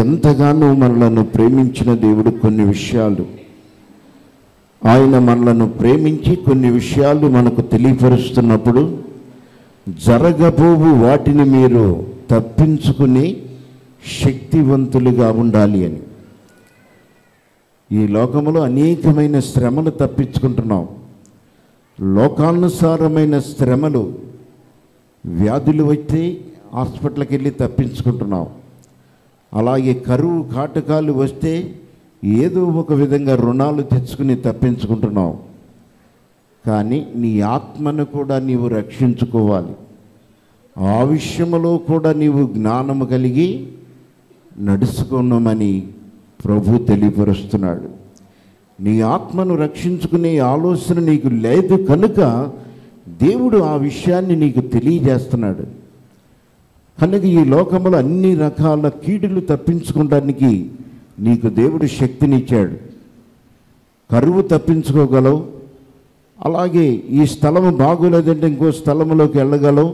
ఎంతగానో మనలను ప్రేమించిన దేవుడు కొన్ని విషయాలు ఆయన మనలను ప్రేమించి కొన్ని విషయాలు మనకు తెలియపరుస్తున్నప్పుడు జరగబోవు వాటిని మీరు తప్పించుకుని శక్తివంతులుగా ఉండాలి అని ఈ లోకములో అనేకమైన శ్రమలు తప్పించుకుంటున్నాం లోకానుసారమైన శ్రమలు వ్యాధులు వచ్చి హాస్పిటల్కి వెళ్ళి తప్పించుకుంటున్నాం అలాగే కరువు కాటకాలు వస్తే ఏదో ఒక విధంగా రుణాలు తెచ్చుకుని తప్పించుకుంటున్నావు కానీ నీ ఆత్మను కూడా నీవు రక్షించుకోవాలి ఆ విషయంలో కూడా నీవు జ్ఞానము కలిగి నడుచుకున్నామని ప్రభు తెలియపరుస్తున్నాడు నీ ఆత్మను రక్షించుకునే ఆలోచన నీకు లేదు కనుక దేవుడు ఆ విషయాన్ని నీకు తెలియజేస్తున్నాడు కనుక ఈ లోకంలో అన్ని రకాల కీడులు తప్పించుకోవడానికి నీకు దేవుడు శక్తినిచ్చాడు కరువు తప్పించుకోగలవు అలాగే ఈ స్థలము బాగోలేదంటే ఇంకో స్థలంలోకి వెళ్ళగలవు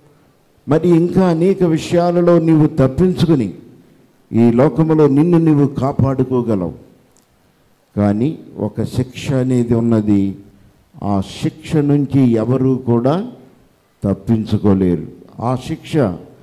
మరి ఇంకా అనేక విషయాలలో నీవు తప్పించుకుని ఈ లోకములో నిన్ను నీవు కాపాడుకోగలవు కానీ ఒక శిక్ష అనేది ఉన్నది ఆ శిక్ష నుంచి ఎవరు కూడా తప్పించుకోలేరు ఆ శిక్ష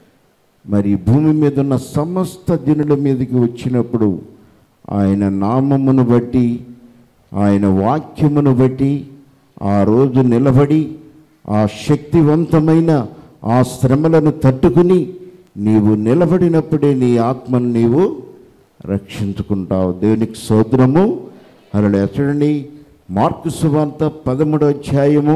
మరి భూమి మీద ఉన్న సమస్త జనుల మీదకి వచ్చినప్పుడు ఆయన నామమును బట్టి ఆయన వాక్యమును బట్టి ఆ రోజు నిలబడి ఆ శక్తివంతమైన ఆ శ్రమలను తట్టుకుని నీవు నిలబడినప్పుడే నీ ఆత్మను నీవు రక్షించుకుంటావు దేవునికి సోదరము అలా చూడండి మార్కు సువార్త పదమూడో అధ్యాయము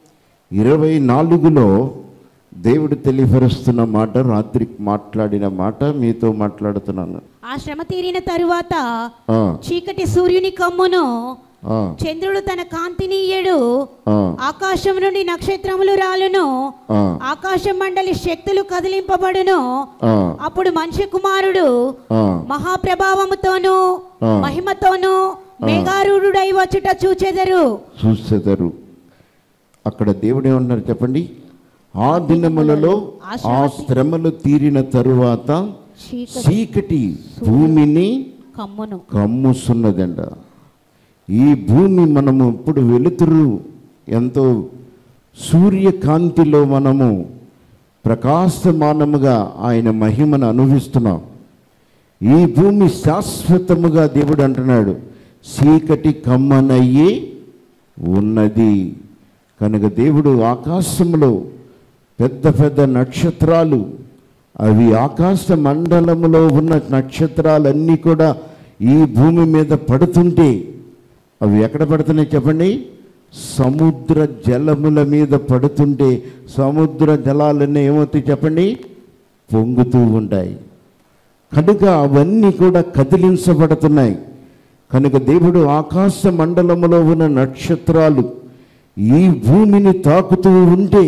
ఇరవై నాలుగులో దేవుడు తెలియపరుస్తున్న మాట రాత్రి మాట్లాడిన మాట మీతో మాట్లాడుతున్నాను ఆ శ్రమ తీరిన తరువాత ఆ, చీకటి సూర్యుని కమ్మును ఆ, చంద్రుడు తన కాంతిని ఇయ్యడు ఆ, ఆకాశం నుండి నక్షత్రములు రాలును ఆ, ఆకాశ మండలి శక్తులు కదిలింపబడును ఆ, అప్పుడు మనిషి కుమారుడు ఆ, మహాప్రభావముతోను ఆ. మహిమతోను మేఘారూఢుడై వచ్చుట చూచెదరు చూసెదరు అక్కడ దేవుడు ఏమన్నారు చెప్పండి ఆ దినములలో ఆ శ్రమలు తీరిన తరువాత చీకటి చీకటి భూమిని కమ్మును కమ్ముస్తున్నదంట ఈ భూమి మనము ఇప్పుడు వెలుతురు ఎంతో సూర్యకాంతిలో మనము ప్రకాశమానముగా ఆయన మహిమను అనుభవిస్తున్నాం ఈ భూమి శాశ్వతముగా దేవుడు అంటున్నాడు చీకటి కమ్మనయ్యి ఉన్నది కనుక దేవుడు ఆకాశంలో పెద్ద పెద్ద నక్షత్రాలు అవి ఆకాశ మండలములో ఉన్న నక్షత్రాలన్నీ కూడా ఈ భూమి మీద పడుతుంటే అవి ఎక్కడ పడుతున్నాయి చెప్పండి సముద్ర జలముల మీద పడుతుంటే సముద్ర జలాలన్నీ ఏమవుతాయి చెప్పండి పొంగుతూ ఉంటాయి కనుక అవన్నీ కూడా కదిలించబడుతున్నాయి కనుక దేవుడు ఆకాశ మండలములో ఉన్న నక్షత్రాలు ఈ భూమిని తాకుతూ ఉంటే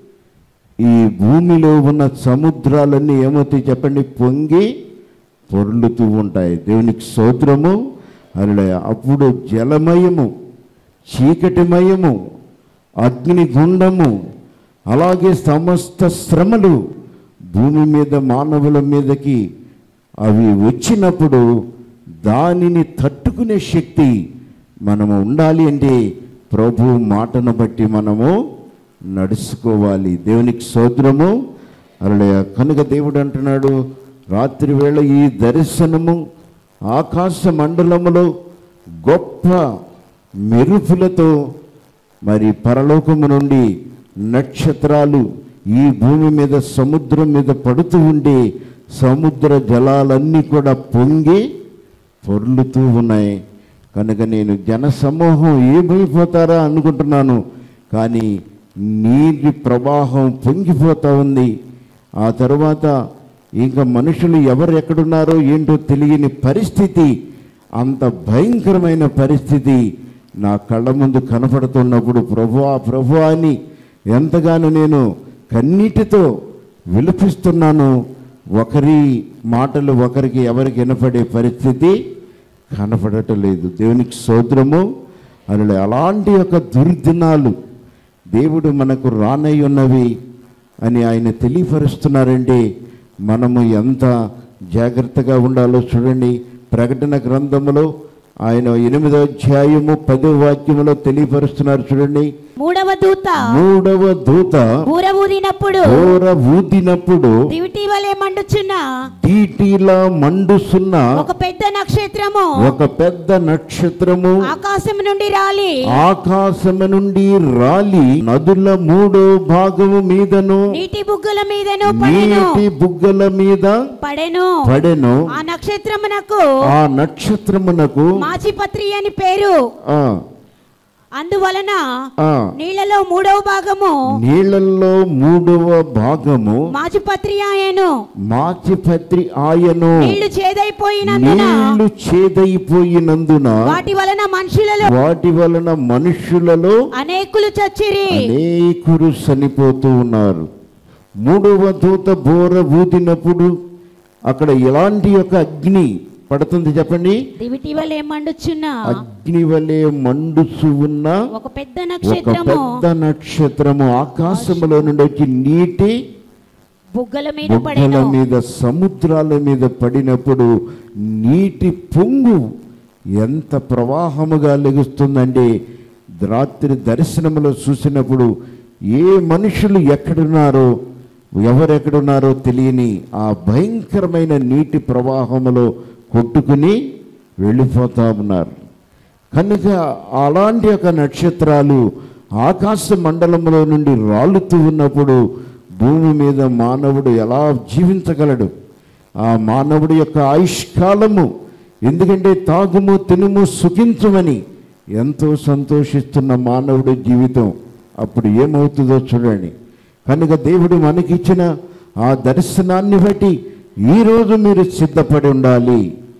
ఈ భూమిలో ఉన్న సముద్రాలన్నీ ఏమవుతాయి చెప్పండి పొంగి పొర్లుతూ ఉంటాయి దేవునికి సోద్రము అలా అప్పుడు జలమయము చీకటిమయము అగ్నిగుండము అలాగే సమస్త శ్రమలు భూమి మీద మానవుల మీదకి అవి వచ్చినప్పుడు దానిని తట్టుకునే శక్తి మనము ఉండాలి అంటే ప్రభు మాటను బట్టి మనము నడుచుకోవాలి దేవునికి సోదరము అలా కనుక దేవుడు అంటున్నాడు రాత్రి వేళ ఈ దర్శనము ఆకాశ మండలములో గొప్ప మెరుపులతో మరి పరలోకము నుండి నక్షత్రాలు ఈ భూమి మీద సముద్రం మీద పడుతూ ఉండే సముద్ర జలాలన్నీ కూడా పొంగి పొర్లుతూ ఉన్నాయి కనుక నేను జన సమూహం ఏమైపోతారా అనుకుంటున్నాను కానీ నీటి ప్రవాహం పొంగిపోతూ ఉంది ఆ తర్వాత ఇంకా మనుషులు ఎవరు ఎక్కడున్నారో ఏంటో తెలియని పరిస్థితి అంత భయంకరమైన పరిస్థితి నా కళ్ళ ముందు కనపడుతున్నప్పుడు ప్రభువా ప్రభువా అని ఎంతగానో నేను కన్నీటితో విలపిస్తున్నాను ఒకరి మాటలు ఒకరికి ఎవరికి వినపడే పరిస్థితి కనపడటం లేదు దేవునికి సోదరము అలా అలాంటి యొక్క దుర్దినాలు దేవుడు మనకు రానై ఉన్నవి అని ఆయన తెలియపరుస్తున్నారంటే మనము ఎంత జాగ్రత్తగా ఉండాలో చూడండి ప్రకటన గ్రంథములో ఆయన ఎనిమిదో అధ్యాయము పదో వాక్యములో తెలియపరుస్తున్నారు చూడండి మూడవ దూత మూడవ దూత బూర ఊదినప్పుడు ఘోర ఊదినప్పుడు దివిటి వలె మండుచున్న తీటిలా మండుసున్న ఒక పెద్ద నక్షత్రము ఒక పెద్ద నక్షత్రము ఆకాశం నుండి రాలి ఆకాశము నుండి రాలి నదుల మూడో భాగము మీదను నీటి బుగ్గల మీదను పడెను నీటి బుగ్గల మీద పడెను పడెను ఆ నక్షత్రమునకు ఆ నక్షత్రమునకు మాచిపత్రి అని పేరు ఆ అందువలన ఆ నీళ్లలో మూడవ భాగము నీళ్ళల్లో మూడవ భాగము మాచిపత్రి ఆయను మాచిపత్రి ఆయను నీళ్లు చేదైపోయినందున నీళ్లు చేదైపోయినందున వాటి వలన మనుషులలో వాటి వలన మనుషులలో అనేకులు చచ్చిరి అనేకులు చనిపోతూ ఉన్నారు మూడవ దూత బోర ఊదినప్పుడు అక్కడ ఎలాంటి ఒక అగ్ని పడుతుంది చెప్పండి దివిటి వలె మండుచున్న అగ్ని వలె మండుచు ఉన్న ఒక పెద్ద ఒక నక్షత్రము పెద్ద నక్షత్రము ఆకాశములో నుండి వచ్చి నీటి బుగ్గల మీద బుగ్గల పడెను మీద సముద్రాల మీద పడినప్పుడు నీటి పొంగు ఎంత ప్రవాహముగా లెగుస్తుందంటే రాత్రి దర్శనములో చూసినప్పుడు ఏ మనుషులు ఎక్కడున్నారో ఎవరెక్కడున్నారో తెలియని ఆ భయంకరమైన నీటి ప్రవాహములో కొట్టుకుని వెళ్ళిపోతా ఉన్నారు కనుక అలాంటి ఒక నక్షత్రాలు ఆకాశ మండలంలో నుండి రాలుతూ ఉన్నప్పుడు భూమి మీద మానవుడు ఎలా జీవించగలడు ఆ మానవుడి యొక్క ఆయుష్కాలము ఎందుకంటే తాగుము తినుము సుఖించమని ఎంతో సంతోషిస్తున్న మానవుడి జీవితం అప్పుడు ఏమవుతుందో చూడండి కనుక దేవుడు మనకిచ్చిన ఆ దర్శనాన్ని బట్టి ఈరోజు మీరు సిద్ధపడి ఉండాలి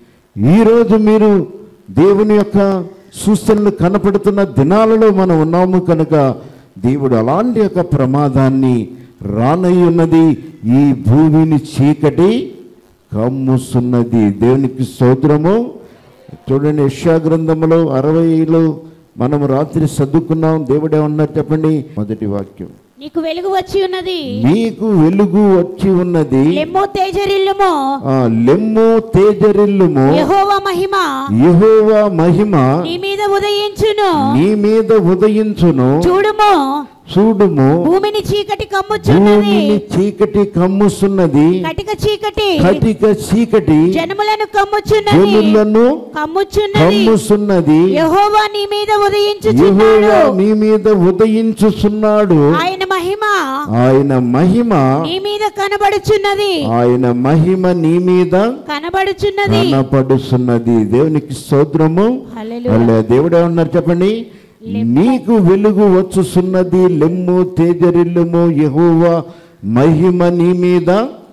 ఈరోజు మీరు దేవుని యొక్క సూచనలు కనపడుతున్న దినాలలో మనం ఉన్నాము కనుక దేవుడు అలాంటి యొక్క ప్రమాదాన్ని రానయ్య ఉన్నది ఈ భూమిని చీకటి కమ్ముస్తున్నది దేవునికి స్తోత్రము చూడండి యెషయా గ్రంథములో అరవైలో మనం రాత్రి చదువుకున్నాం దేవుడే ఉన్నారు చెప్పండి మొదటి వాక్యం నీకు వెలుగు వచ్చి ఉన్నది నీకు వెలుగు వచ్చి ఉన్నది లెమ్మో తేజరిల్లుమో ఆ లెమ్ము తేజరిల్లుము యెహోవా మహిమ యెహోవా మహిమ నీ మీద ఉదయించును నీ మీద ఉదయించును చూడుము చూడుము భూమిని చీకటి కమ్ముచున్నది భూమిని చీకటి కమ్ముస్తున్నది కటిక చీకటి కటిక చీకటి జనములను కమ్ముచున్నది జనులను కమ్ముచున్నది కమ్ముస్తున్నది యెహోవా నీ మీద ఉదయించుచున్నాడు యెహోవా నీ మీద ఉదయించుచున్నాడు ఆయన మహిమ ఆయన మహిమ నీ మీద కనబడుచున్నది ఆయన మహిమ నీ మీద కనబడుచున్నది కనపడుతున్నది దేవునికి స్తోత్రము హల్లెలూయా. అలా దేవుడు ఏమన్నారు చెప్పండి నీకు వెలుగు వచ్చుచున్నది లెమ్ము తేజరిల్లుము యెహోవా మహిమ నీ మీద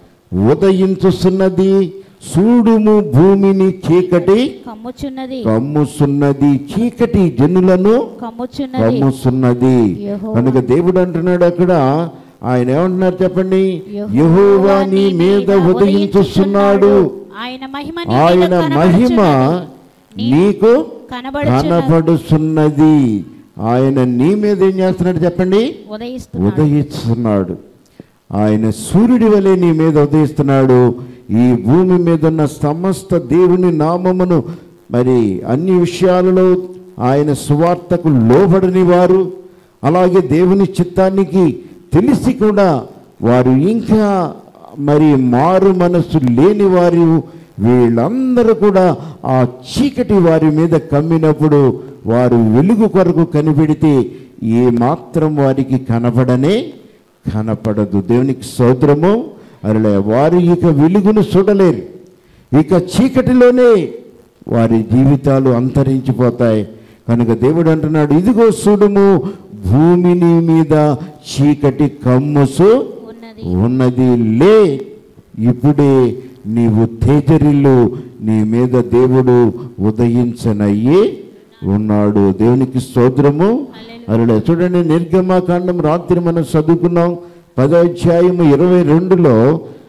ఉదయించుచున్నది చూడుము భూమిని చీకటి కమ్ముచున్నది కమ్ముసున్నది చీకటి జనులను కమ్ముచున్నది కమ్ముసున్నది యెహోవా. కనుక దేవుడు అంటున్నాడు అక్కడ ఆయన ఏమంటున్నారు చెప్పండి యెహోవా యెహోవా నీ మీద ఉదయించుచున్నాడు ఆయన మహిమ నీ మీద ఆయన మహిమ కనబడుచున్నది. నీకు కనబడుచున్నది కనపడుచున్నది ఆయన నీ మీద ఏం చేస్తున్నాడు చెప్పండి ఉదయిస్తున్నాడు ఉదయిస్తున్నాడు ఆయన సూర్యుడి వలె నీ మీద ఉదయిస్తున్నాడు ఈ భూమి మీద ఉన్న సమస్త దేవుని నామమును మరి అన్ని విషయాలలో ఆయన సువార్తకు లోబడని వారు అలాగే దేవుని చిత్తానికి తెలిసి కూడా వారు ఇంకా మరి మారు మనసు లేని వారు వీళ్ళందరూ కూడా ఆ చీకటి వారి మీద కమ్మినప్పుడు వారు వెలుగు కొరకు కనిపెడితే ఏ మాత్రం వారికి కనపడనే కనపడదు దేవునికి సోదరము అరలే వారు ఇక వెలుగును చూడలేరు ఇక చీకటిలోనే వారి జీవితాలు అంతరించిపోతాయి కనుక దేవుడు అంటున్నాడు ఇదిగో చూడుము భూమిని మీద చీకటి కమ్ముసు ఉన్నది ఉన్నది లే ఇప్పుడే నీవు తేజరిల్లు నీ మీద దేవుడు ఉదయించనయ్యి ఉన్నాడు దేవునికి స్తోత్రము అలా చూడండి నిర్గమాకాండం రాత్రి మనం చదువుకున్నాం పదోధ్యాయము ఇరవై రెండులో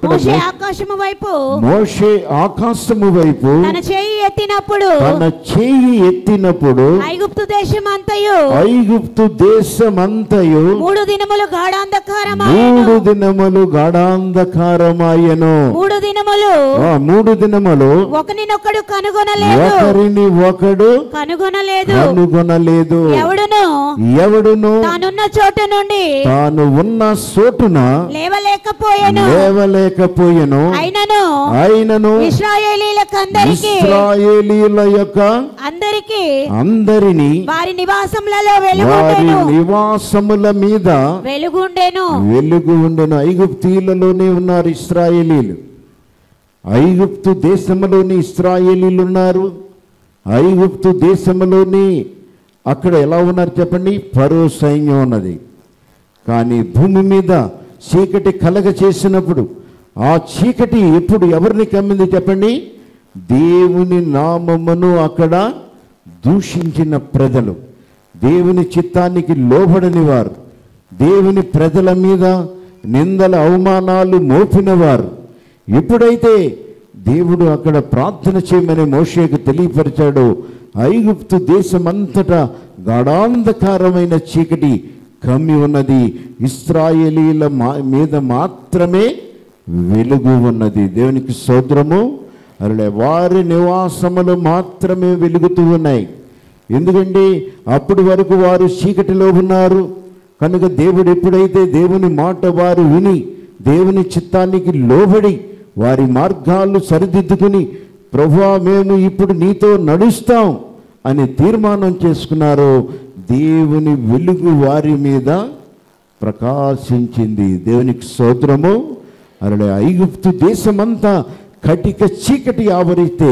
మోషే ఆకాశము వైపు మోషే ఆకాశము వైపు తన చేయి ఎత్తినప్పుడు తన చేయి ఎత్తినప్పుడు ఐగుప్తు దేశమంతయు ఐగుప్తు దేశమంతయు మూడు దినములు మూడు గాఢాంధకారమాయను దినములు గాఢాంధకారమాయను మూడు దినములు ఆ మూడు దినములు ఒకరినొకడు కనుగొనలేదు ఒకరిని ఒకడు కనుగొనలేదు కనుగొనలేదు ఎవడును ఎవడును తానున్న చోటు నుండి తాను ఉన్న చోటున లేవలేకపోయాను లేవలేకపోయెను అయినను ఆయనను ఇస్రాయేలీలకందరికి ఇస్రాయేలీల యొక్క అందరికి అందరినీ వారి నివాసములలో వారి వెలుగుండెను నివాసముల మీద వెలుగుండెను వెలుగు ఉండెను ఐగుప్తీలలోనే ఉన్నారు ఇస్రాయేలీలు ఐగుప్తు దేశంలోని ఇస్రాయేలీలు ఉన్నారు ఐగుప్తు దేశంలోని అక్కడ ఎలా ఉన్నారు చెప్పండి పరో సైన్యం ఉన్నది కానీ భూమి మీద చీకటి కలగ చేసినప్పుడు ఆ చీకటి ఎప్పుడు ఎవరిని కమ్మింది చెప్పండి దేవుని నామమును అక్కడ దూషించిన ప్రజలు దేవుని చిత్తానికి లోబడని వారు దేవుని ప్రజల మీద నిందల అవమానాలు మోపినవారు ఎప్పుడైతే దేవుడు అక్కడ ప్రార్థన చేయమని మోషేకు తెలియపరిచాడో ఐగుప్తు దేశమంతటా గాఢాంధకారమైన చీకటి కమ్మి ఉన్నది ఇస్రాయేలీల మా మీద మాత్రమే వెలుగు ఉన్నది దేవునికి సోదరము అలా వారి నివాసములు మాత్రమే వెలుగుతూ ఉన్నాయి ఎందుకంటే అప్పటి వరకు వారు చీకటిలో ఉన్నారు కనుక దేవుడు ఎప్పుడైతే దేవుని మాట వారు విని దేవుని చిత్తానికి లోబడి వారి మార్గాలు సరిదిద్దుకుని ప్రభువా మేము ఇప్పుడు నీతో నడుస్తాం అని తీర్మానం చేసుకున్నారో దేవుని వెలుగు వారి మీద ప్రకాశించింది దేవునికి స్తోత్రము అలా ఐగుప్తు దేశమంతా కటిక చీకటి ఆవరిస్తే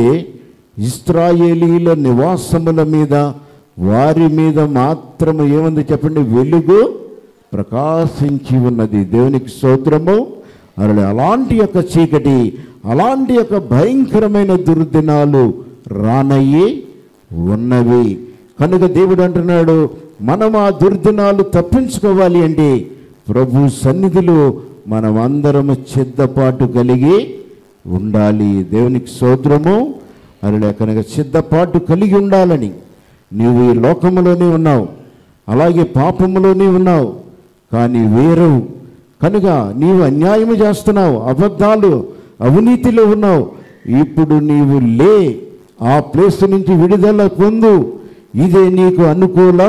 ఇస్రాయేలీల నివాసముల మీద వారి మీద మాత్రము ఏముంది చెప్పండి వెలుగు ప్రకాశించి ఉన్నది దేవునికి స్తోత్రము అలా అలాంటి యొక్క చీకటి అలాంటి యొక్క భయంకరమైన దుర్దినాలు రానయ్యి ఉన్నవి కనుక దేవుడు అంటున్నాడు మనం ఆ దుర్దినాలు తప్పించుకోవాలి అంటే ప్రభు సన్నిధిలో మనం అందరము సిద్ధపాటు కలిగి ఉండాలి దేవునికి స్తోత్రము అలా కనుక సిద్ధపాటు కలిగి ఉండాలని నీవు ఈ లోకములోనే ఉన్నావు అలాగే పాపములోనే ఉన్నావు కానీ వేరు కనుక నీవు అన్యాయము చేస్తున్నావు అబద్ధాలు అవినీతిలో ఉన్నావు ఇప్పుడు నీవు లే ఆ ప్లేస్ నుంచి విడుదల పొందు ఇదే నీకు అనుకూల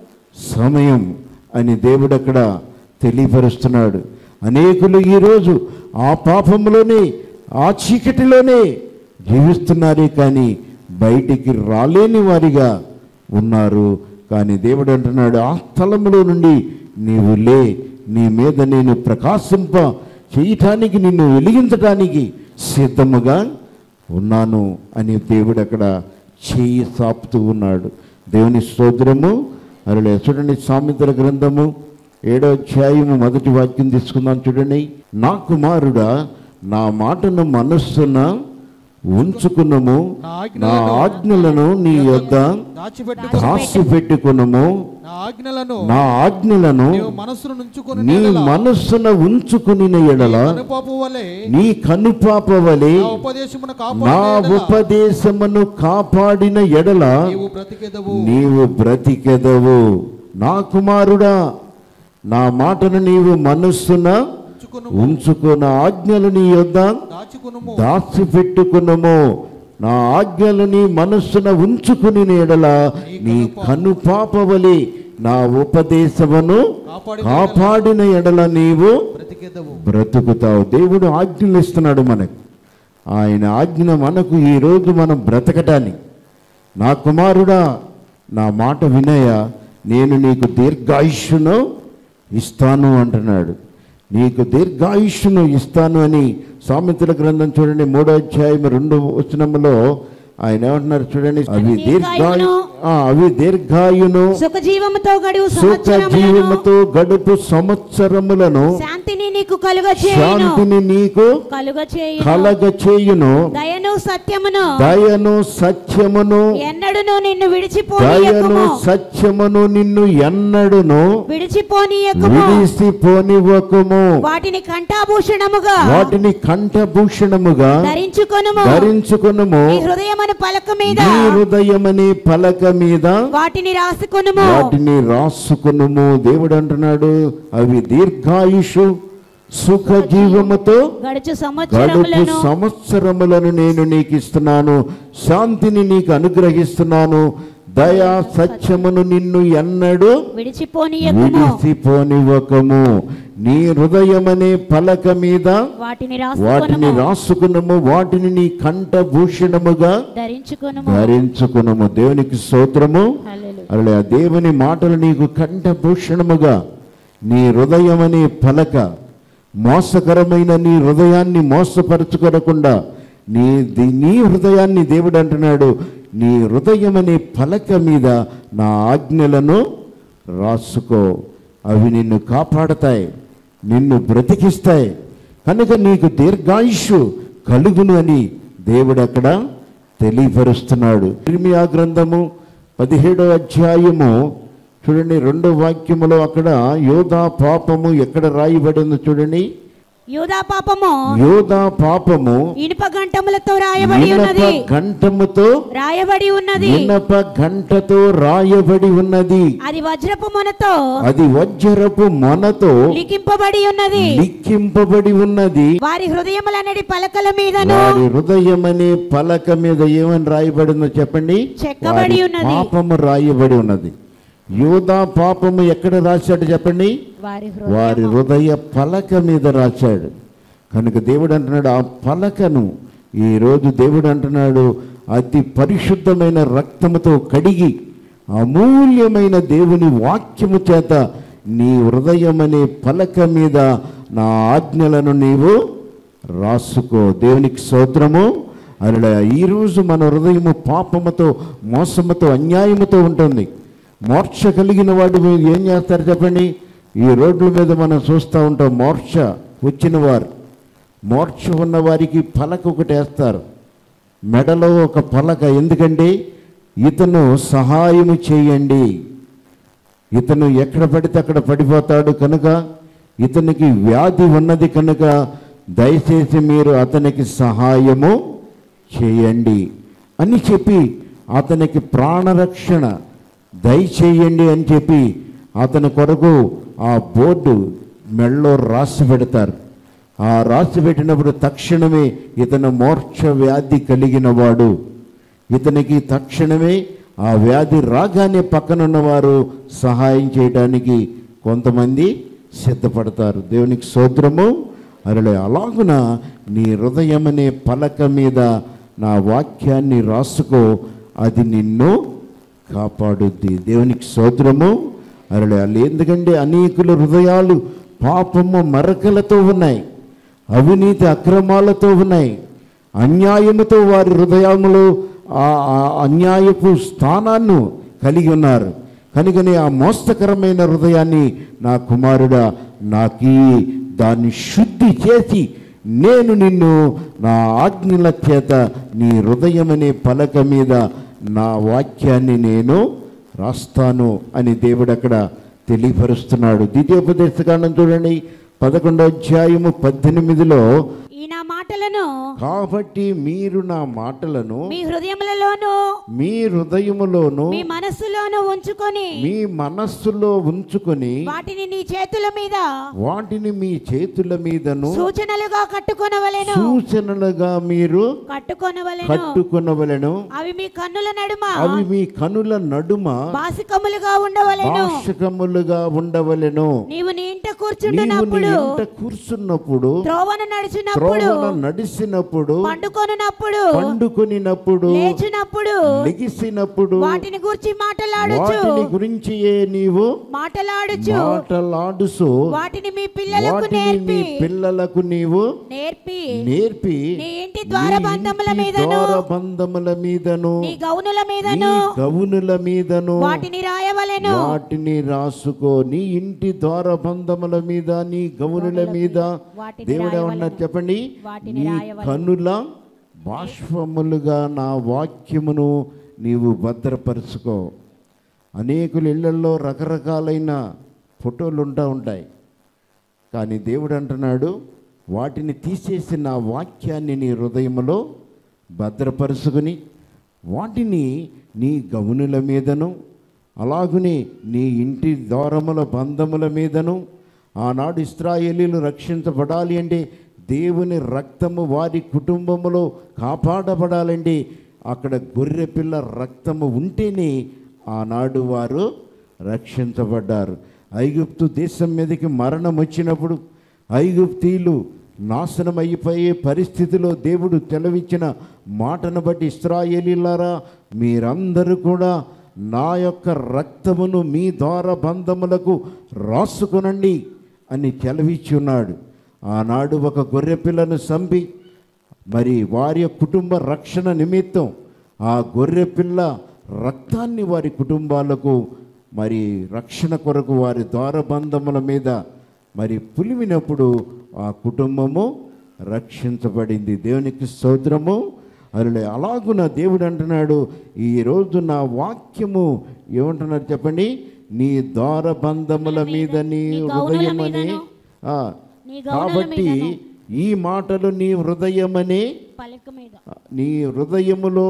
సమయం అని దేవుడు అక్కడ తెలియపరుస్తున్నాడు అనేకులు ఈరోజు ఆ పాపంలోనే ఆ చీకటిలోనే జీవిస్తున్నారే కానీ బయటికి రాలేని వారిగా ఉన్నారు కానీ దేవుడు అంటున్నాడు ఆ స్థలంలో నుండి నీవు లే నీ మీద నేను ప్రకాశింప చేయటానికి నిన్ను వెలిగించటానికి సిద్ధముగా ఉన్నాను అని దేవుడు అక్కడ చేయి సాపుతూ ఉన్నాడు దేవుని స్తోత్రము అరలే చూడండి సామెతల గ్రంథము ఏడో అధ్యాయము మొదటి వాక్యం తీసుకుందాం చూడండి నా కుమారుడా నా మాటను మనస్సున ఉంచుకున్నము నా ఆజ్ఞలను నీ యొద్ద దాచిపెట్టు దాచి పెట్టుకున్నము నా ఆజ్ఞలను నా ఆజ్ఞలను నీవు మనస్సును నుంచుకొని నీ మనస్సున ఉంచుకుని ఎడల అనుపాపు వలె నీ కనుపాప వలె నా ఉపదేశమును నా కాపాడు ఉపదేశమును కాపాడిన ఎడల నీవు బ్రతికెదవు నీవు బ్రతికెదవు నా కుమారుడా నా మాటను నీవు మనస్సున ఉంచుకును ఉంచుకున్న ఆజ్ఞలు నీ యొద్ద దాచుకునుము దాచిపెట్టుకున్నము నా ఆజ్ఞలు నీ మనస్సున ఉంచుకుని ఎడల నీ కనుపాపవలి నా ఉపదేశమును కాపాడిన ఎడల నీవు బ్రతికెదవు బ్రతుకుతావు దేవుడు ఆజ్ఞలు ఇస్తున్నాడు మనకు ఆయన ఆజ్ఞ మనకు ఈరోజు మనం బ్రతకటానికి నా కుమారుడా నా మాట వినయ నేను నీకు దీర్ఘాయుష్ను ఇస్తాను అంటున్నాడు నీకు దీర్ఘాయుష్ను ఇస్తాను అని సామెతల గ్రంథం చూడండి మూడో అధ్యాయం రెండో వచనములో ఆయన ఏమంటున్నారు చూడండి అవి దీర్ఘాయు దీర్ఘాయువును, ఆ, అవి దీర్ఘాయును సుఖ జీవముతో గడువు సుఖ సంవత్సరములను జీవముతో గడుపు సంవత్సరములను శాంతిని నీకు కలుగ చేయును శాంతిని నీకు కలుగ చేయును కలగ చేయును దయను సత్యమును దయను సత్యమును ఎన్నడును నిన్ను దయను విడిచిపోనీయకుము సత్యమును నిన్ను ఎన్నడును విడిచిపోనీయకుము విడిసిపోనివ్వకుము వాటిని కంఠాభూషణముగా వాటిని కంఠభూషణముగా ధరించుకొనుము ధరించుకునుము నీ హృదయమును పలక మీద నీ హృదయమని పలక మీద వాటిని రాసుకొనుము వాటిని రాసుకునుము దేవుడు అంటున్నాడు అవి దీర్ఘాయుషు సుఖ జీవముతో గడుచు గడుపు సంవత్సరములను సంవత్సరములను నేను నీకు ఇస్తున్నాను శాంతిని నీకు అనుగ్రహిస్తున్నాను దయా సత్యమును నిన్ను ఎన్నడు విడిచిపోనీయకుము విడిసిపోనివ్వకము నీ హృదయమనే పలక మీద వాటిని వాటిని రాసుకొనుము రాసుకునము వాటిని నీ కంఠభూషణముగా ధరించుకొనుము ధరించుకునము దేవునికి స్తోత్రము హల్లెలూయా. అలా ఆ దేవుని మాటలు నీకు కంఠభూషణముగా నీ హృదయమనే పలక మోసకరమైన నీ హృదయాన్ని మోసపరచుకొనకుండా నీ ది- నీ హృదయాన్ని దేవుడు అంటున్నాడు నీ హృదయమనే పలక మీద నా ఆజ్ఞలను రాసుకో అవి నిన్ను కాపాడతాయి నిన్ను బ్రతికిస్తాయి కనుక నీకు దీర్ఘాయుషు కలుగును అని దేవుడు అక్కడ తెలియపరుస్తున్నాడు ఇర్మియా గ్రంథము పదిహేడో అధ్యాయము చూడండి రెండో వాక్యములో అక్కడ యోధా పాపము ఎక్కడ రాయబడి ఉందో చూడండి యూదా పాపము యోధా పాపము ఇనుప గంటములతో రాయబడి ఇనప ఉన్నది గంటముతో రాయబడి ఉన్నది ఇనప గంటతో రాయబడి ఉన్నది అది వజ్రపు మొనతో అది వజ్రపు మొనతో లిఖింపబడి ఉన్నది లిఖింపబడి ఉన్నది వారి హృదయములనడి పలకల మీదను వారి హృదయం అనే పలక మీద ఏమని రాయబడిందో చెప్పండి చెక్కబడి వారి ఉన్నది. పాపము రాయబడి ఉన్నది యోధా పాపము ఎక్కడ రాశాడు చెప్పండి వారి వారి హృదయము హృదయ పలక మీద రాశాడు కనుక దేవుడు అంటున్నాడు ఆ పలకను ఈరోజు దేవుడు అంటున్నాడు అతి పరిశుద్ధమైన రక్తముతో కడిగి అమూల్యమైన దేవుని వాక్యము చేత నీ హృదయం అనే పలక మీద నా ఆజ్ఞలను నీవు రాసుకో దేవునికి స్తోత్రము అలా ఈరోజు మన హృదయము పాపముతో మోసముతో అన్యాయముతో ఉంటుంది మోర్చ కలిగిన వాడు మీరు ఏం చేస్తారు చెప్పండి ఈ రోడ్ల మీద మనం చూస్తూ ఉంటాం మోర్చ వచ్చిన వారు మోర్చ ఉన్న వారికి పలక ఒకటి వేస్తారు మెడలో ఒక పలక ఎందుకంటే ఇతను సహాయము చేయండి ఇతను ఎక్కడ పడితే అక్కడ పడిపోతాడు కనుక ఇతనికి వ్యాధి ఉన్నది కనుక దయచేసి మీరు అతనికి సహాయము చేయండి అని చెప్పి అతనికి ప్రాణరక్షణ దయచేయండి అని చెప్పి అతని కొరకు ఆ బోర్డు మెళ్ళో రాసి పెడతారు ఆ రాసి పెట్టినప్పుడు తక్షణమే ఇతను మోర్చ వ్యాధి కలిగిన వాడు ఇతనికి తక్షణమే ఆ వ్యాధి రాగానే పక్కనున్న వారు సహాయం చేయడానికి కొంతమంది సిద్ధపడతారు దేవునికి సోద్రము అరలే అలాగున నీ హృదయం అనే పలక మీద నా వాక్యాన్ని రాసుకో అది నిన్ను కాపాడుద్ది దేవునికి సోద్రము అరలే అలా ఎందుకంటే అనేకుల హృదయాలు పాపము మరకలతో ఉన్నాయి అవినీతి అక్రమాలతో ఉన్నాయి అన్యాయముతో వారి హృదయములో ఆ ఆ అన్యాయపు స్థానాన్ని కలిగి ఉన్నారు కనుకనే ఆ మోస్తకరమైన హృదయాన్ని నా కుమారుడా నాకీ దాన్ని శుద్ధి చేసి నేను నిన్ను నా ఆజ్ఞల చేత నీ హృదయం అనే పలక మీద నా వాక్యాన్ని నేను రాస్తాను అని దేవుడు అక్కడ తెలియపరుస్తున్నాడు ద్వితీయోపదేశకాండం చూడండి పదకొండో అధ్యాయము పద్దెనిమిదిలో ఈ నా మాటలను కాబట్టి మీరు నా మాటలను మీ హృదయములలోను మీ హృదయములోను మీ మనస్సులోను ఉంచుకొని మీ మనస్సులో ఉంచుకొని వాటిని నీ చేతుల మీద వాటిని మీ చేతుల మీదను సూచనలుగా కట్టుకొనవలెను సూచనలుగా మీరు కట్టుకొనవలెను కట్టుకొనవలెను అవి మీ కన్నుల నడుమ అవి మీ కనుల నడుమ బాసికములుగా ఉండవలెను భాషకములుగా ఉండవలెను నీవు నీ ఇంట నీవు నీ కూర్చుంటున్నప్పుడు ఇంట కూర్చున్నప్పుడు త్రోవను నడుచున్నప్పుడు త్రోవన నడిచినప్పుడు పండుకొనున్నప్పుడు పండుకొనినప్పుడు లేచినప్పుడు లెగిసినప్పుడు వాటిని గురించి మాటలాడుచు వాటిని గురించియే నీవు మాటలాడుచు మాటలాడుసు వాటిని మీ పిల్లలకు వాటిని నేర్పి నీ పిల్లలకు నీవు నేర్పి నేర్పి నీ ఇంటి ద్వారబంధముల నీ ఇంటి మీదను ద్వారబంధముల మీదను నీ గౌనుల నీ మీదను గవునుల మీదను వాటిని రాయవలెను వాటిని రాసుకో నీ ఇంటి ద్వారబంధముల మీద నీ గవునుల మీద వాటిని దేవుడు ఏమన్నారు చెప్పండి వాటిని నీ రాయవలెను. కనుల బాష్పములుగా నా వాక్యమును నీవు భద్రపరుచుకో అనేకుల ఇళ్లలో రకరకాలైన ఫోటోలు ఉంటా ఉంటాయి కానీ దేవుడు అంటున్నాడు వాటిని తీసేసి నా వాక్యాన్ని నీ హృదయంలో భద్రపరుచుకుని వాటిని నీ గవునుల మీదను అలాగునే నీ ఇంటి ద్వారముల బంధముల మీదను ఆనాడు ఇస్రాయేలీలు రక్షించబడాలి అంటే దేవుని రక్తము వారి కుటుంబములో కాపాడబడాలంటే అక్కడ గొర్రె పిల్ల రక్తము ఉంటేనే ఆనాడు వారు రక్షించబడ్డారు ఐగుప్తు దేశం మీదకి మరణం వచ్చినప్పుడు ఐగుప్తీలు నాశనం అయిపోయే పరిస్థితిలో దేవుడు తెలవిచ్చిన మాటను బట్టి ఇస్రాయేలీలారా మీరందరూ కూడా నా యొక్క రక్తమును మీ ద్వార బంధములకు రాసుకునండి అని చెలవిచ్చి ఉన్నాడు ఆనాడు ఒక గొర్రె పిల్లను సంపి మరి వారి యొక్క కుటుంబ రక్షణ నిమిత్తం ఆ గొర్రె పిల్ల రక్తాన్ని వారి కుటుంబాలకు మరి రక్షణ కొరకు వారి ద్వారబంధముల మీద మరి పులిమినప్పుడు ఆ కుటుంబము రక్షించబడింది దేవునికి స్తోత్రము అలా అలాగున దేవుడు అంటున్నాడు ఈరోజు నా వాక్యము ఏమంటున్నారు చెప్పండి నీ ద్వారబంధముల మీద నీ నీ గౌనుల హృదయమని మీదను, ఆ, నీ గౌనుల కాబట్టి మీదను. ఈ మాటలు నీ హృదయమనే పలక మీద నీ హృదయములో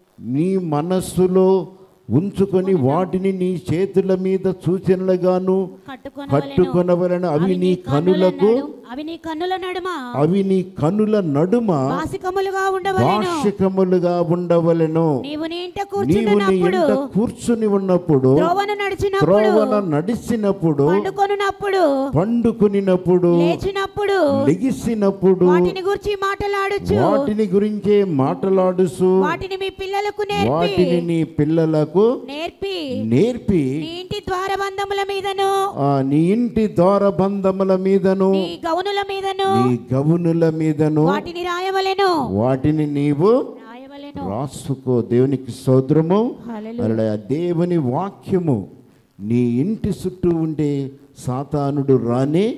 నీ మనస్సులో ఉంచుకొని వాటిని నీ చేతుల మీద సూచనలుగాను కట్టుకొనవలెను కట్టుకొనవలెను అవి నీ కనులకు నడు- అవి నీ కన్నుల నడుమ అవి నీ కనుల నడుమ వాసికములుగా ఉండవలెను భాషికములుగా ఉండవలెను నీవు నీ ఇంట నీవు నీ కూర్చున్నప్పుడు ఇంట కూర్చుని ఉన్నప్పుడు త్రోవను నడిచినప్పుడు త్రోవన నడిచినప్పుడు పండుకొనున్నప్పుడు పండుకునినప్పుడు లేచినప్పుడు లెగిసినప్పుడు వాటిని గురించి మాటలాడుచు వాటిని గురించే మాటలాడుసు వాటిని మీ పిల్లలకు నేర్పి వాటిని నీ పిల్లలకు నేర్పి నేర్పి నీ ఇంటి ద్వారబంధముల మీదను ఆ నీ ఇంటి ద్వారబంధముల మీదను నీ గౌనుల మీదను నీ గవునుల మీదను వాటిని రాయవలెను వాటిని నీవు రాయవలెను రాసుకో దేవునికి సోదరము హల్లెలూయా. అలా దేవుని వాక్యము నీ ఇంటి చుట్టూ ఉండే సాతానుడు రానే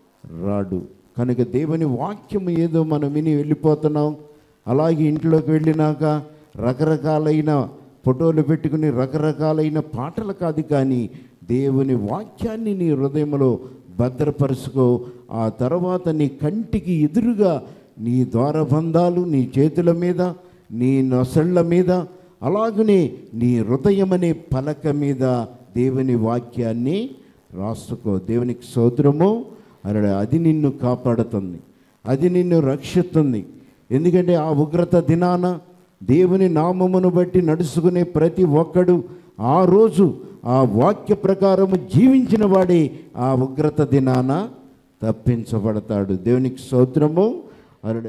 రాడు కనుక దేవుని వాక్యము ఏదో మనం విని వెళ్ళిపోతున్నాం అలాగే ఇంట్లోకి వెళ్ళినాక రకరకాలైన ఫోటోలు పెట్టుకుని రకరకాలైన పాటలు కాదు కానీ దేవుని వాక్యాన్ని నీ హృదయంలో భద్రపరుచుకో ఆ తర్వాత నీ కంటికి ఎదురుగా నీ ద్వారబంధాలు నీ చేతుల మీద నీ నొసళ్ళ మీద అలాగనే నీ హృదయం అనే పలక మీద దేవుని వాక్యాన్ని రాసుకో దేవునికి సోదరము అలా అది నిన్ను కాపాడుతుంది అది నిన్ను రక్షిస్తుంది ఎందుకంటే ఆ ఉగ్రత దినాన దేవుని నామమును బట్టి నడుచుకునే ప్రతి ఒక్కడు ఆ రోజు ఆ వాక్య ప్రకారము జీవించిన వాడే ఆ ఉగ్రత దినాన తప్పించబడతాడు దేవునికి సోదరము అరుడే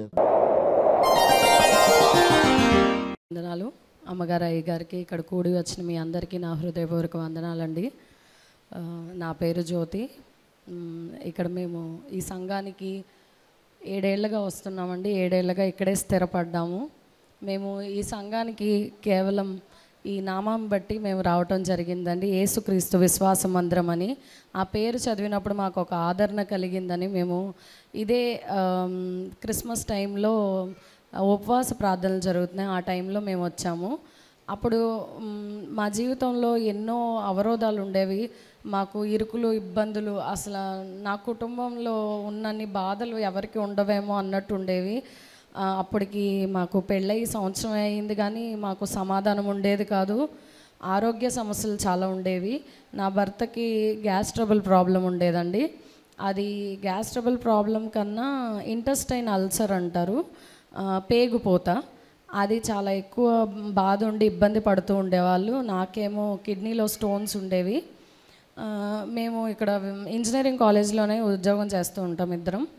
వందనాలు అమ్మగారు అయ్య గారికి ఇక్కడ కూడి వచ్చిన మీ అందరికీ నా హృదయపూర్వక వందనాలండి ఆ, నా పేరు జ్యోతి మ్, ఇక్కడ మేము ఈ సంఘానికి ఏడేళ్లుగా వస్తున్నామండి ఏడేళ్లుగా ఇక్కడే స్థిరపడ్డాము మేము ఈ సంఘానికి కేవలం ఈ నామం బట్టి మేము రావటం జరిగిందండి యేసుక్రీస్తు విశ్వాస మందిరం అని ఆ పేరు చదివినప్పుడు మాకు ఒక ఆదరణ కలిగిందని మేము ఇదే ఆమ్, క్రిస్మస్ టైంలో ఉపవాస ప్రార్థనలు జరుగుతున్నాయి ఆ టైంలో మేము వచ్చాము అప్పుడు మ్, మా జీవితంలో ఎన్నో అవరోధాలు ఉండేవి మాకు ఇరుకులు ఇబ్బందులు అసలు నా కుటుంబంలో ఉన్నన్ని బాధలు ఎవరికి ఉండవేమో అన్నట్టు ఉండేవి ఆ, అప్పటికి మాకు పెళ్ళయి సంవత్సరం అయింది కానీ మాకు సమాధానం ఉండేది కాదు ఆరోగ్య సమస్యలు చాలా ఉండేవి నా భర్తకి గ్యాస్ ట్రబుల్ ప్రాబ్లం ఉండేదండి అది గ్యాస్ ట్రబుల్ ప్రాబ్లం కన్నా ఇంటెస్టైన్ అల్సర్ అంటారు ఆ, పేగుపోత అది చాలా ఎక్కువ బాధ ఉండి ఇబ్బంది పడుతూ ఉండేవాళ్ళు నాకేమో కిడ్నీలో స్టోన్స్ ఉండేవి ఆ, మేము ఇక్కడ ఇంజనీరింగ్ కాలేజ్లోనే ఉద్యోగం చేస్తూ ఉంటాం ఇద్దరం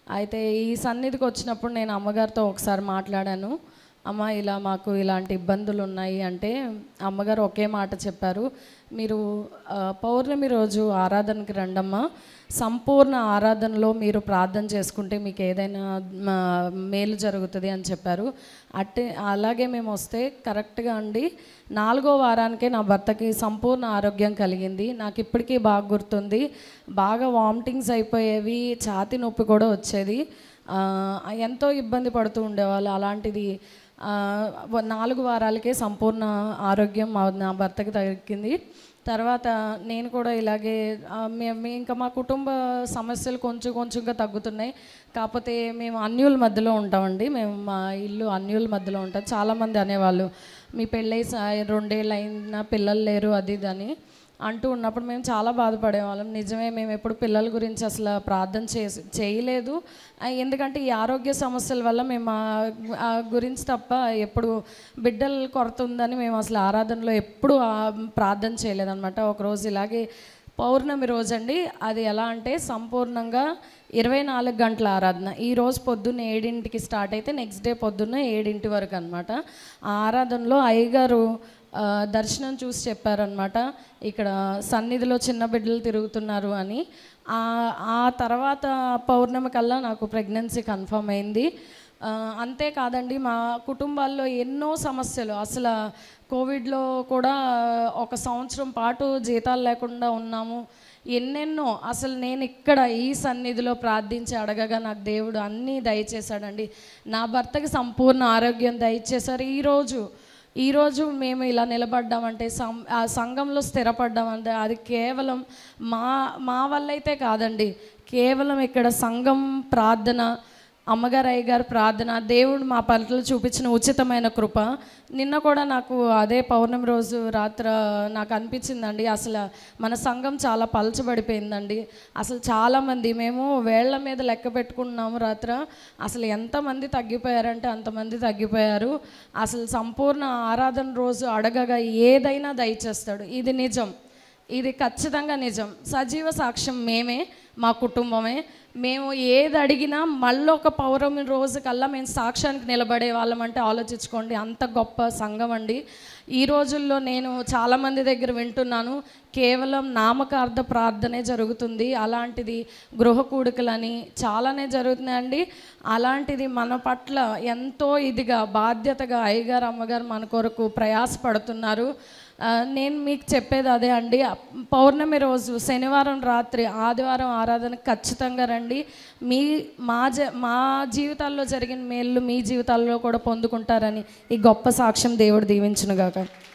అయితే ఈ సన్నిధికి వచ్చినప్పుడు నేను అమ్మగారితో ఒకసారి మాట్లాడాను అమ్మ ఇలా మాకు ఇలాంటి ఇబ్బందులు ఉన్నాయి అంటే అమ్మగారు ఒకే మాట చెప్పారు మీరు ఆ, పౌర్ణమి రోజు ఆరాధనకి రండమ్మా సంపూర్ణ ఆరాధనలో మీరు ప్రార్థన చేసుకుంటే మీకు ఏదైనా ఆ, మేలు జరుగుతుంది అని చెప్పారు అట్టే అలాగే మేము వస్తే కరెక్ట్గా అండి నాలుగో వారానికే నా భర్తకి సంపూర్ణ ఆరోగ్యం కలిగింది నాకు ఇప్పటికీ బాగా గుర్తుంది బాగా వామిటింగ్స్ అయిపోయేవి ఛాతి నొప్పి కూడా వచ్చేది ఆ, ఎంతో ఇబ్బంది పడుతూ ఉండేవాళ్ళు అలాంటిది ఆ, వ- నాలుగు వారాలకే సంపూర్ణ ఆరోగ్యం మా నా భర్తకి తగ్గింది తర్వాత నేను కూడా ఇలాగే ఆ, మేము ఇంకా మా కుటుంబ సమస్యలు కొంచెం కొంచెంగా తగ్గుతున్నాయి కాకపోతే మేము అన్యుల మధ్యలో ఉంటామండి మేము మా ఇల్లు అన్యుల మధ్యలో ఉంటాం చాలామంది అనేవాళ్ళు మీ పెళ్ళై సా- రెండేళ్ళు అయినా పిల్లలు లేరు అది ఇది అని అంటూ ఉన్నప్పుడు మేము చాలా బాధపడేవాళ్ళం నిజమే మేము ఎప్పుడు పిల్లల గురించి అసలు ప్రార్థన చేసి చేయలేదు ఆ, ఎందుకంటే ఈ ఆరోగ్య సమస్యల వల్ల మేము ఆ- ఆ గురించి తప్ప ఎప్పుడు బిడ్డల కొరత ఉందని మేము అసలు ఆరాధనలో ఎప్పుడు ఆ ప్రార్థన చేయలేదన్నమాట ఒకరోజు ఇలాగే పౌర్ణమి రోజండి అది ఎలా అంటే సంపూర్ణంగా ఇరవై నాలుగు గంటల ఆరాధన ఈ రోజు పొద్దున్న ఏడింటికి స్టార్ట్ అయితే నెక్స్ట్ డే పొద్దున్న ఏడింటి వరకు అనమాట ఆ ఆరాధనలో అయ్యగారు ఆ, దర్శనం చూసి చెప్పారనమాట ఇక్కడ సన్నిధిలో చిన్న బిడ్డలు తిరుగుతున్నారు అని ఆ ఆ తర్వాత పౌర్ణమి కల్లా నాకు ప్రెగ్నెన్సీ కన్ఫర్మ్ అయింది ఆ, అంతేకాదండి మా కుటుంబాల్లో ఎన్నో సమస్యలు అసలు కోవిడ్లో కూడా ఒక సంవత్సరం పాటు జీతాలు లేకుండా ఉన్నాము ఎన్నెన్నో అసలు నేను ఇక్కడ ఈ సన్నిధిలో ప్రార్థించి అడగగా నాకు దేవుడు అన్నీ దయచేశాడండి నా భర్తకి సంపూర్ణ ఆరోగ్యం దయచేశారు ఈరోజు ఈరోజు మేము ఇలా నిలబడ్డామంటే సం ఆ సంఘంలో స్థిరపడ్డామంటే అది కేవలం మా మా వల్ల అయితే కాదండి కేవలం ఇక్కడ సంఘం ప్రార్థన అమ్మగారు అయ్యగారు ప్రార్థన దేవుడు మా పట్ల చూపించిన ఉచితమైన కృప నిన్న కూడా నాకు అదే పౌర్ణమి రోజు రాత్ర నాకు అనిపించిందండి అసలు మన సంఘం చాలా పలచబడిపోయిందండి అసలు చాలామంది మేము వేళ్ల మీద లెక్క పెట్టుకున్నాము రాత్ర అసలు ఎంతమంది తగ్గిపోయారంటే అంతమంది తగ్గిపోయారు అసలు సంపూర్ణ ఆరాధన రోజు అడగగా ఏదైనా దయచేస్తాడు ఇది నిజం ఇది ఖచ్చితంగా నిజం సజీవ సాక్ష్యం మేమే మా కుటుంబమే మేము ఏది అడిగినా మళ్ళీ ఒక పౌర్ణమి రోజు కల్లా మేము సాక్ష్యానికి నిలబడే వాళ్ళం అంటే ఆలోచించుకోండి అంత గొప్ప సంఘం అండి ఈ రోజుల్లో నేను చాలామంది దగ్గర వింటున్నాను కేవలం నామకార్థ ప్రార్థనే జరుగుతుంది అలాంటిది గృహ కూడికలని చాలానే జరుగుతున్నాయండి అలాంటిది మన పట్ల ఎంతో ఇదిగా బాధ్యతగా అయ్యగారు అమ్మగారు మన కొరకు ప్రయాసపడుతున్నారు ఆ, నేను మీకు చెప్పేది అదే అండి పౌర్ణమి రోజు శనివారం రాత్రి ఆదివారం ఆరాధన ఖచ్చితంగా రండి మీ మా జ మా జీవితాల్లో జరిగిన మేళ్ళు మీ జీవితాల్లో కూడా పొందుకుంటారని ఈ గొప్ప సాక్ష్యం దేవుడు దీవించునుగాక